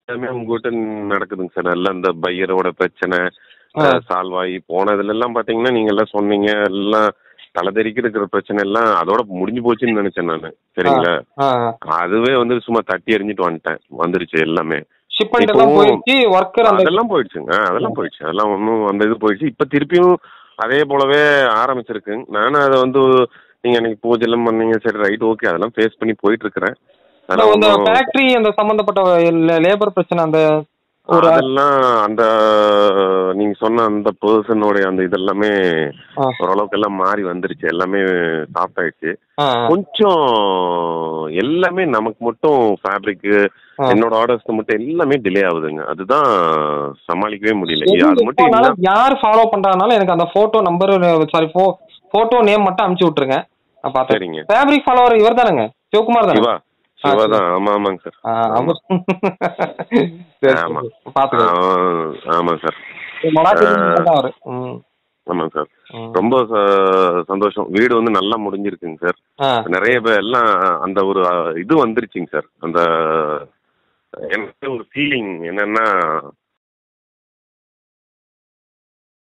எல்லாமே உங்ககிட்ட நடக்குதுங்க சார் எல்லாம் இந்த பையரோட பிரச்சனை ஆ. சால்வ் ஆகி போனதுல எல்லாம் பாத்தீங்கன்னா நீங்க எல்லாம் சொன்னீங்க எல்லாம் தலைதெறிக்க இருக்கிற பிரச்சனை எல்லாம் அதோட முடிஞ்சு போச்சுன்னு நினைச்சேன் நான் சரிங்களா ஆ அதுவே வந்து சும்மா தட்டி எறிஞ்சிட்டு வந்துட்டேன் வந்துருச்சு எல்லாமே ஷிப்மெண்ட் எல்லாம் இப்போ- போயிடுச்சு ஒர்க்கர் அந்த அதெல்லாம் போயிடுச்சுங்க ஆ, அதெல்லாம் போயிடுச்சு அதெல்லாம் ஒன்றும் அந்த இது போயிடுச்சு இப்போ திருப்பியும் அதே போலவே ஆரம்பிச்சிருக்குங்க நானும் அதை வந்து நீங்க அன்னைக்கு பூஜை எல்லாம் பண்ணீங்க சரி ரைட் ஓகே அதெல்லாம் ஃபேஸ் பண்ணி போயிட்டு இருக்கிறேன் இந்த இந்த ஃபேக்டரி அந்த சம்பந்தப்பட்ட லேபர் பிரச்சனை அந்த ஒரு அதெல்லாம் அந்த நீங்க சொன்ன அந்த பர்சனோட அந்த இதெல்லாமே ஆ, ஓரளவுக்கு எல்லாம் மாறி வந்துருச்சு எல்லாமே சாஃப்ட் ஆயிடுச்சு ஆ, கொஞ்சம் எல்லாமே நமக்கு மட்டும் ஃபேப்ரிக் ஆ. என்னோட ஆர்டர்ஸ்க்கு மட்டும் எல்லாமே டிலே ஆகுதுங்க அதுதான் சமாளிக்கவே முடியல எது அது மட்டும் இல்ல எப்போனாலும் யார் ஃபாலோ பண்றாங்கனாலும் எனக்கு அந்த photo number sorry photo name மட்டும் அனுப்பிச்சு விட்டுருங்க நான் பார்த்தேன் சரிங்க ஃபேப்ரிக் ஃபாலோவர் இவர் தானேங்க சிவகுமார் தானே சிவா சிவா தான் ஆமா ஆமாங்க சார் ஆ, அவர் சரி, ஆமா. சரி, பாத்துக்கலாம் ஆ, ஆமாங்க சார் மலாட்டி ஆ. தான் அவரு ம், ஆமாங்க சார் ம். ரொம்ப ச- சந்தோஷம் வீடு வந்து நல்லா முடிஞ்சிருக்குங்க சார் ஆ, நிறைய பேர் எல்லாம் அந்த ஒரு அஹ், இது வந்துருச்சுங்க சார் அந்த எனக்கு ஒரு ஃபீலிங் என்னன்னா